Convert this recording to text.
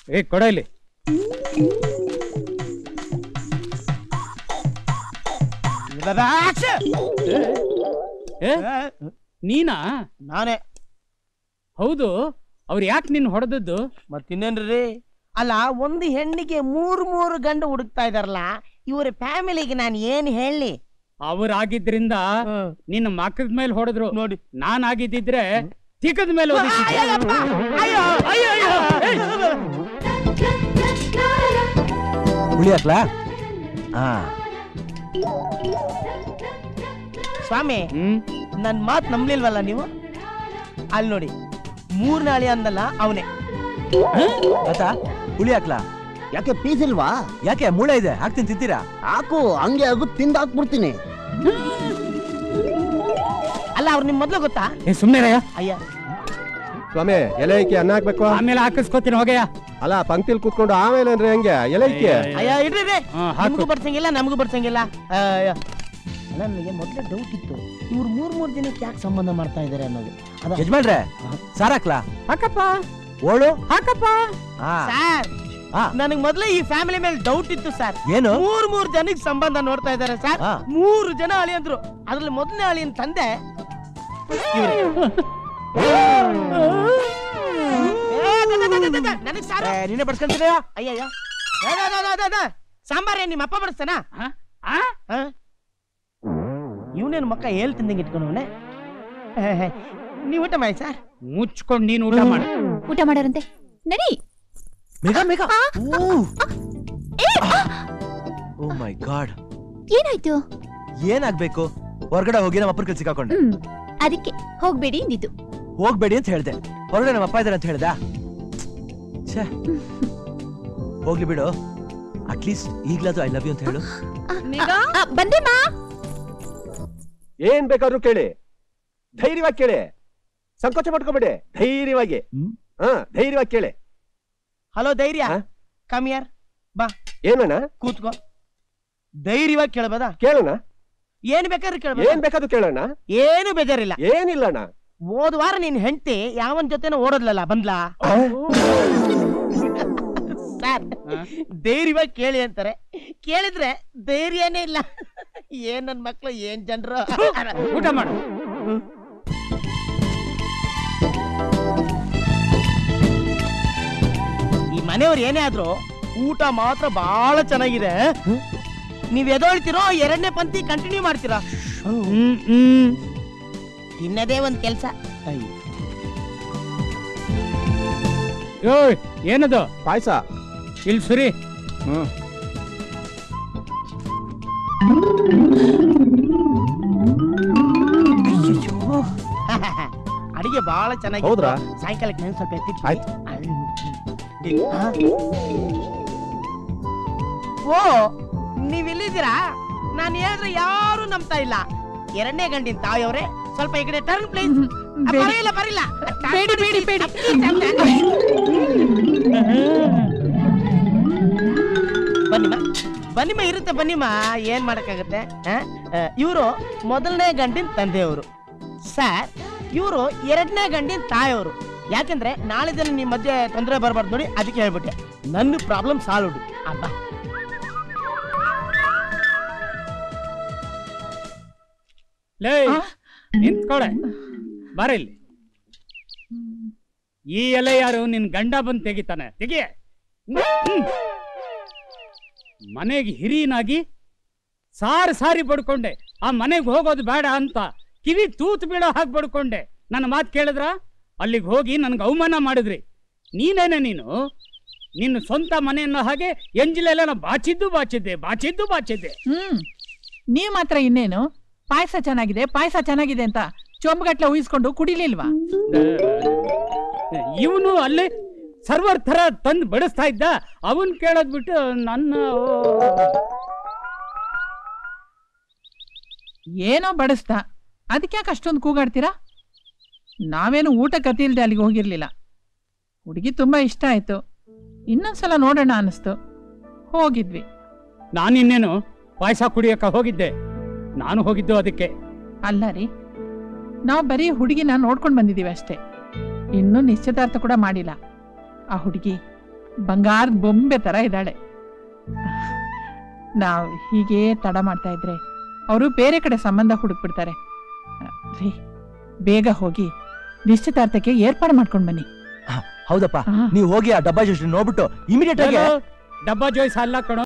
ಏ ಕೊಡ ಇಲ್ಲಿ ಏ ನೀನಾ ನಾನೇ ಹೌದು ಅವ್ರು ಯಾಕೆ ನಿನ್ ಹೊಡೆದದ್ದು ಮತ್ತಿನ್ನೇನ್ರಿ ಅಲ್ಲ ಒಂದು ಹೆಣ್ಣಿಗೆ ಮೂರು ಮೂರು ಗಂಡು ಹುಡುಕ್ತಾ ಇದಾರಲ್ಲ ಇವ್ರ ಫ್ಯಾಮಿಲಿಗೆ ನಾನು ಏನ್ ಹೇಳಿ ಅವ್ರಾಗಿದ್ರಿಂದ ನಿನ್ನ ಮಕ್ಕದ ಮೇಲೆ ಹೊಡೆದ್ರು ನೋಡಿ ನಾನ್ ಆಗಿದ್ದಿದ್ರೆ ತಿಕ್ಕದ ಮೇಲೆ ಹೊಡಿತಿದ್ದೆ. ಅಯ್ಯೋ ಅಯ್ಯೋ, ಅಯ್ಯೋ, ಏಯ್! ಹುಳಿ ಹಾಕ್ಲಾ ಹಾ ಸ್ವಾಮಿ ಹ್ಮ್ ನನ್ ಮಾತ್ ನಂಬ್ಲಿಲ್ವಲ್ಲ ನೀವು ಅಲ್ಲಿ ನೋಡಿ ಮೂರ್ ನಾಳಿ ಅಂದಲ್ಲ ಅವನೇ ಆಯ್ತಾ ಹುಳಿ ಹಾಕ್ಲಾ ಯಾಕೆ ಪೀಸ್ ಇಲ್ವಾ ಯಾಕೆ ಮೂಳೆ ಇದೆ ಹಾಕ್ತೀನಿ ತಿಂತೀರಾ ಹಾಕು ಹಂಗೆ ಆಗು ತಿಂದು ಹಾಕ್ಬಿಡ್ತೀನಿ ಅಲ್ಲ ಅವ್ರು ನಿಮ್ ಮೊದ್ಲು ಗೊತ್ತಾ ಏ ಸುಮ್ನೆ ರಯ್ಯ ಅಯ್ಯ ಸ್ವಾಮಿ ಎಲೆ ಇಕ್ಕಿ ಅನ್ನ ಹಾಕ್ಬೇಕು ಆಮೇಲೆ ಹಾಕಿಸ್ಕೋತೀನಿ ಹೋಗಯ್ಯ ಅಲ್ಲ ಪಂಕ್ತಿಲ್ ಕೂತ್ಕೊಂಡು ಆಮೇಲೆ ಅಂದ್ರೆ ಹೆಂಗೆ ಎಲೆ ಇಕ್ಕಿ ಅಯ್ಯ ಇಡ್ರಿ ಇಡ್ರಿ. ಹಾ, ಹಾಕು. ನಿಮ್ಗೂ ಬರ್ಸಂಗಿಲ್ಲ ನಮಗೂ ಬರ್ಸಂಗಿಲ್ಲ ಅಯ್ಯ. ಅಲ್ಲ ನನಗೆ ಮೊದ್ಲೇ ಡೌಟ್ ಇತ್ತು ಇವ್ರು ಮೂರ್ ಮೂರ್ ದಿನಕ್ಕೆ ಯಾಕೆ ಸಂಬಂಧ ಮಾಡ್ತಾ ಇದಾರೆ ಅನ್ನೋದು ಅದ ಯಜಮಾನ್ರೆ ಸಾರ್ ಹಾಕ್ಲಾ ಹಾಕಪ್ಪ ಓಳು ಹಾಕಪ್ಪ ಹಾ ಸರ್ ಹಾ. ನನಗ್ ಮೊದ್ಲೇ ಈ ಫ್ಯಾಮಿಲಿ ಮೇಲೆ ಡೌಟ್ ಇತ್ತು ಸರ್ ಏನು ಮೂರ್ ಮೂರ್ ಜನಕ್ಕೆ ಸಂಬಂಧ ನೋಡ್ತಾ ಇದಾರೆ ಸರ್ ಹಾ. ಮೂರು ಜನ ಅಳಿಯಂದ್ರು ಅದ್ರಲ್ಲಿ ಮೊದಲನೇ ಅಳಿಯನ್ ತಂದೆ ಇವ್ರೇ. ಏ, ದ, ದ, ದ, ದ, ದ, ನನಗ್ ಸಾರು ಏ, ನೀನೇ ಬಡ್ಸ್ಕೊಂತೀರಾ ಅಯ್ಯಯ್ಯ ದ, ದ, ದ, ದ, ದ, ದ. ಸಾಂಬಾರ್ ಏನ್ ನಿಮ್ಮ ಅಪ್ಪ ಬಡಿಸ್ತಾನ ಆ? ಆ? ಇವನೇನು ಮಕ್ಕ ಹೇಳ್ ತಿಂದಂಗೆ ಇಟ್ಕೊಂಡವನೆ ನೀವು ಊಟ ಮಾಡಿ ಸರ್ ಮುಚ್ಕೊಂಡ್ ನೀನ್ ಊಟ ಮಾಡು ಊಟ ಮಾಡಾರಂತೆ ನಡಿ ಮೇಘ ಮೇಘ ಆ, ಏ, ಆ, ಓ ಮೈ ಗಾಡ್ ಏನಾಯ್ತು ಏನಾಗ್ಬೇಕು ಹೊರಗಡೆ ಹೋಗಿ ನಮ್ಮ ಅಪ್ಪನ ಕೆಲ್ಸ ಸಿಕ್ಕಾಕೊಂಡೆ ಹ್ಮ್ ಅದಕ್ಕೆ ಹೋಗ್ಬೇಡಿ ಇಂದಿದ್ದು ಹೋಗ್ಬೇಡಿ ಅಂತ ಹೇಳ್ದೆ ಹೊರಗಡೆ ನಮ್ಮ ಅಪ್ಪ ಇದಾರೆ ಅಂತ ಹೇಳ್ದ ಛೇ ಹೋಗ್ಲಿ ಬಿಡು ಅಟ್ಲೀಸ್ಟ್ ಈಗ್ಲಾದ್ರು ಐ ಲವ್ ಯು ಅಂತ ಹೇಳು ಆ, ಬಂದೆ ಮಾ ಏನ್ ಬೇಕಾದ್ರೂ ಕೇಳಿ ಧೈರ್ಯವಾಗಿ ಕೇಳಿ ಸಂಕೋಚ ಮಾಡ್ಕೋಬೇಡಿ ಧೈರ್ಯವಾಗಿ ಹ್ಮ್? ಹಾ ಧೈರ್ಯವಾಗಿ ಕೇಳಿ ಹಲೋ ಧೈರ್ಯ ಹಾ? ಕಮಿಯರ್ ಏನಣ್ಣ ಕೂತ್ಕೋ ಧೈರ್ಯವಾಗಿ ಕೇಳಬಹುದಾ ಕೇಳೋಣ ಏನ್ ಬೇಕಾದ್ರೂ ಏನ್ ಕೇಳಬಹುದು ಬೇಕಾದ್ರೂ ಕೇಳೋಣ ಏನು ಬೇಜಾರಿಲ್ಲ ಏನಿಲ್ಲಣ್ಣ ಹೋದ ವಾರ ನಿನ್ ಹೆಂಡತಿ ಯಾವನ್ ಜೊತೆನೋ ಓಡೋದ್ಲಲ್ಲ ಬಂದ್ಲಾ ಸರ್ ಆ? ಧೈರ್ಯವಾಗಿ ಕೇಳಿ ಅಂತಾರೆ ಕೇಳಿದ್ರೆ ಧೈರ್ಯನೇ ಇಲ್ಲ ಏನ್ ನನ್ ಮಕ್ಳು ಏನ್ ಜನರು ಊಟ ಮಾಡು ಈ ಮನೆಯವ್ರು ಏನೇ ಆದ್ರೂ ಊಟ ಮಾತ್ರ ಬಹಳ ಚೆನ್ನಾಗಿದೆ ನೀವ್ ಎದೊಳ್ತಿರೋ ಎರಡನೇ ಪಂಕ್ತಿ ಕಂಟಿನ್ಯೂ ಮಾಡ್ತೀರಾ ಹ್ಮ್ ಹ್ಮ್ ತಿನ್ನದೇ ಒಂದ್ ಕೆಲ್ಸ ಓಯ್ ಏನದು ಪಾಯಸ ಇಲ್ಲಿ ಸುರಿ ಅಡಿಗೆ ಬಹಳ ಚೆನ್ನಾಗಿ ಹೌದ್ರಾ? ಸಾಯಂಕಾಲಕ್ಕೆ ನಾನು ಸ್ವಲ್ಪ ಎತ್ತಿಟ್ಟು ಆಯ್ತು. ಹಾ? ಓ ನೀವ್ ಇಲ್ಲಿದ್ದೀರಾ ನಾನು ಹೇಳಿದ್ರೆ ಯಾರು ನಂಬ್ತಾ ಇಲ್ಲ ಎರಡನೇ ಗಂಡಿನ ತಾಯಿಯವ್ರೆ ಸ್ವಲ್ಪ ಈ ಕಡೆ ಟರ್ನ್ ಪ್ಲೀಸ್ ಬರಿಲ್ಲ ಬರಿಲ್ಲ ಬೇಡಿ ಬೇಡಿ ಬೇಡಿ ಬನ್ನಿಮ್ಮ ಬನ್ನಿಮ್ಮ ಇರುತ್ತೆ ಬನ್ನಿಮ್ಮ ಏನ್ ಮಾಡಕ್ಕಾಗತ್ತೆ ಇವರು ಮೊದಲನೇ ಗಂಡಿನ ತಂದೆಯವರು ಸರ್ ಇವರು ಎರಡನೇ ಗಂಡಿನ ತಾಯಿಯವರು ಯಾಕಂದ್ರೆ ನಾಳೆ ದಿನ ನಿಮ್ ಮಧ್ಯೆ ತೊಂದರೆ ಬರಬಾರ್ದು ನೋಡಿ ಅದಕ್ಕೆ ಹೇಳ್ಬಿಟ್ಟೆ ನನ್ನ ಪ್ರಾಬ್ಲಮ್ ಸಾಲ್ವ್ ಅಬ್ಬ ಲೇ ನಿಂತ್ಕೊಳೆ ಬಾರ ಇಲ್ಲಿ ಈ ಎಲೆ ಯಾರು ನಿನ್ ಗಂಡ ಬಂದ್ ತೆಗಿತಾನೆ ತೆಗಿಯ ಮನೆಗೆ ಹಿರಿಯನಾಗಿ ಸಾರಿ ಸಾರಿ ಬಡ್ಕೊಂಡೆ ಆ ಮನೆಗೆ ಹೋಗೋದು ಬೇಡ ಅಂತ ಕಿವಿ ತೂತು ಬೀಳೋ ಹಾಗೆ ಬಡ್ಕೊಂಡೆ ನನ್ನ ಮಾತು ಕೇಳಿದ್ರ ಅಲ್ಲಿಗೆ ಹೋಗಿ ನನ್ಗೆ ಅವಮಾನ ಮಾಡಿದ್ರಿ ನೀನೇನೆ ನೀನು ನಿನ್ನ ಸ್ವಂತ ಮನೆಯನ್ನ ಹಾಗೆ ಎಂಜಿಲೆಲ್ಲ ಬಾಚಿದ್ದು ಬಾಚಿದ್ದೆ ಬಾಚಿದ್ದು ಬಾಚಿದ್ದೆ ಹ್ಮ್ ನೀವ್ ಮಾತ್ರ ಇನ್ನೇನು ಪಾಯಸ ಚೆನ್ನಾಗಿದೆ ಪಾಯಸ ಚೆನ್ನಾಗಿದೆ ಅಂತ ಚೊಂಬಗಟ್ಲೆ ಉಯಿಸ್ಕೊಂಡು ಕುಡಿಲಿಲ್ವಾ ಇವನು ಅಲ್ಲೇ ಸರ್ವರ್ ತರ ತಂದು ಬಡಿಸ್ತಾ ಇದ್ದ ಅವನ್ ಕೇಳೋದ್ ಬಿಟ್ಟು ನನ್ನ ಏನೋ ಬಡಿಸ್ದ ಅದಕ್ಯಾಕೆ ಅಷ್ಟೊಂದು ಕೂಗಾಡ್ತೀರಾ ನಾವೇನು ಊಟ ಕತಿಲ್ದೆ ಅಲ್ಲಿಗೆ ಹೋಗಿರ್ಲಿಲ್ಲ ಹುಡುಗಿ ತುಂಬಾ ಇಷ್ಟ ಆಯ್ತು ಇನ್ನೊಂದ್ಸಲ ನೋಡೋಣ ಅನ್ನಿಸ್ತು ಹೋಗಿದ್ವಿ ನಾನಿನ್ನೇನು ಪಾಯಸ ಕುಡಿಯಕ್ಕ ಹೋಗಿದ್ದೆ ನಾನು ಹೋಗಿದ್ದು ಅದಕ್ಕೆ ಅಲ್ಲ ರೀ ನಾವು ಬರೀ ಹುಡುಗಿನ ನೋಡ್ಕೊಂಡು ಬಂದಿದ್ದೀವಿ ಅಷ್ಟೇ ಇನ್ನೂ ನಿಶ್ಚಿತಾರ್ಥ ಕೂಡ ಮಾಡಿಲ್ಲ ಆ ಹುಡುಗಿ ಬಂಗಾರದ ಬೊಂಬೆ ತರ ಇದ್ದಾಳೆ ನಾವು ಹೀಗೆ ತಡ ಮಾಡ್ತಾ ಇದ್ರೆ ಅವರು ಬೇರೆ ಕಡೆ ಸಂಬಂಧ ಹುಡುಕ್ಬಿಡ್ತಾರೆ ರೀ ಬೇಗ ಹೋಗಿ ನಿಶ್ಚಿತಾರ್ಥಕ್ಕೆ ಏರ್ಪಾಡು ಮಾಡ್ಕೊಂಡು ಬನ್ನಿ ಹೌದಪ್ಪ ಆ. ನೀವು ಹೋಗಿ ಆ ಡಬ್ಬಾ ಜೊತೆ ನೋಡ್ಬಿಟ್ಟು ಇಮಿಡಿಯೇಟ್ ಆಗಿ ಡಬ್ಬಾ ಜೋಯ್ಸ್ ಅಲ್ಲ ಕಣೋ